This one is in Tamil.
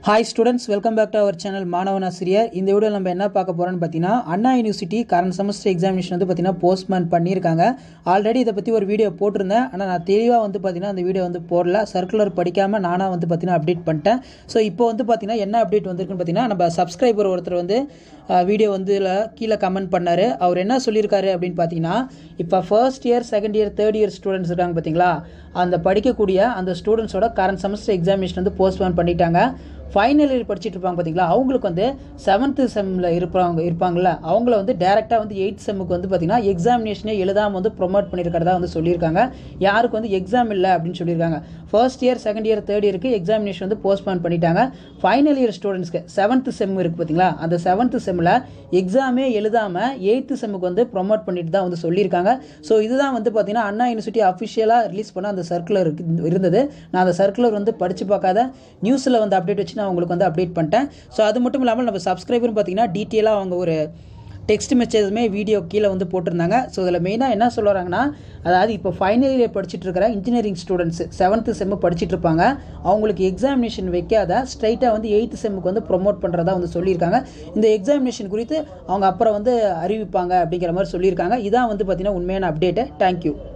hi students welcome back to our channel மாணவன் ஆசிரியர் இந்த வீடியோ நம்ம என்ன பார்க்க போகிறோம்னு பார்த்தீங்கன்னா Anna university current semester examination வந்து பார்த்தீங்கன்னா போஸ்ட்மேன் பண்ணியிருக்காங்க ஆல்ரெடி இதை பற்றி ஒரு வீடியோ போட்டிருந்தேன் ஆனால் நான் தெளிவாக வந்து பார்த்தீங்கன்னா அந்த வீடியோ வந்து போடல சர்க்குலர் படிக்காமல் நானாக வந்து பார்த்தீங்கன்னா அப்டேட் பண்ணிட்டேன் ஸோ இப்போ வந்து பார்த்தீங்கன்னா என்ன அப்டேட் வந்திருக்குன்னு பார்த்தீங்கன்னா நம்ம சப்ஸ்கிரைபர் ஒருத்தர் வந்து வீடியோ வந்து இதுல கீழே கமெண்ட் பண்ணார் அவர் என்ன சொல்லியிருக்காரு அப்படின்னு பார்த்தீங்கன்னா இப்போ first year second year third year students இருக்காங்க பார்த்தீங்களா அந்த படிக்கக்கூடிய அந்த ஸ்டூடெண்ட்ஸோட கரண்ட் செமஸ்டர் எக்ஸாமினேஷன் வந்து போஸ்ட்போன் பண்ணிட்டாங்க ஃபைனல் இயர் படிச்சுட்டு இருப்பாங்க பார்த்தீங்களா அவங்களுக்கு வந்து செவன்த்து செம்மில் இருப்பாங்க இருப்பாங்கள்ல அவங்கள வந்து டேரெக்டாக வந்து எயித் செம்முக்கு வந்து பார்த்தீங்கன்னா எக்ஸாமினேஷனே எழுதாமல் வந்து ப்ரொமோட் பண்ணியிருக்கிறதா வந்து சொல்லியிருக்காங்க யாருக்கு வந்து எக்ஸாம் இல்லை அப்படின்னு சொல்லியிருக்காங்க first year second year third இயருக்கு எக்ஸாமினேஷன் வந்து போஸ்ட்போன் பண்ணிட்டாங்க ஃபைனல் இயர் ஸ்டூடெண்ட்ஸ்க்கு செவன்த்து செம் இருக்குது பார்த்தீங்களா அந்த செவன்த்து செம்மில் எக்ஸாமே எழுதாமல் எயித்து செம்முக்கு வந்து ப்ரொமோட் பண்ணிட்டு தான் வந்து சொல்லியிருக்காங்க ஸோ இதுதான் வந்து பார்த்தீங்கன்னா அண்ணா யூனிவர்சிட்டி அஃபிஷியலாக ரிலீஸ் பண்ண அந்த சர்க்குலர் இருந்தது நான் அந்த சர்க்குலர் வந்து படித்து பார்க்காத நியூஸில் வந்து அப்டேட் வச்சு நான் உங்களுக்கு வந்து அப்டேட் பண்ணிட்டேன் ஸோ அது மட்டும் இல்லாமல் நம்ம சப்ஸ்கிரைபரும் பார்த்தீங்கன்னா டீட்டெயிலாக அவங்க ஒரு டெக்ஸ்ட் மெசேஜுமே வீடியோ கீழே வந்து போட்டிருந்தாங்க ஸோ இதில் மெயினாக என்ன சொல்கிறாங்கன்னா அதாவது இப்போ ஃபைனல் இயர் படிச்சுட்டு இருக்கிற இன்ஜினியரிங் ஸ்டூடெண்ட்ஸ் செவன்த்து செம்மு படிச்சுட்டு இருப்பாங்க அவங்களுக்கு எக்ஸாமினேஷன் வைக்காத ஸ்ட்ரைட்டாக வந்து எயித்து செம்முக்கு வந்து ப்ரொமோட் பண்ணுறதா வந்து சொல்லியிருக்காங்க இந்த எக்ஸாமினேஷன் குறித்து அவங்க அப்புறம் வந்து அறிவிப்பாங்க அப்படிங்கிற மாதிரி சொல்லியிருக்காங்க இதான் வந்து பார்த்தீங்கன்னா உண்மையான அப்டேட்டு தேங்க்யூ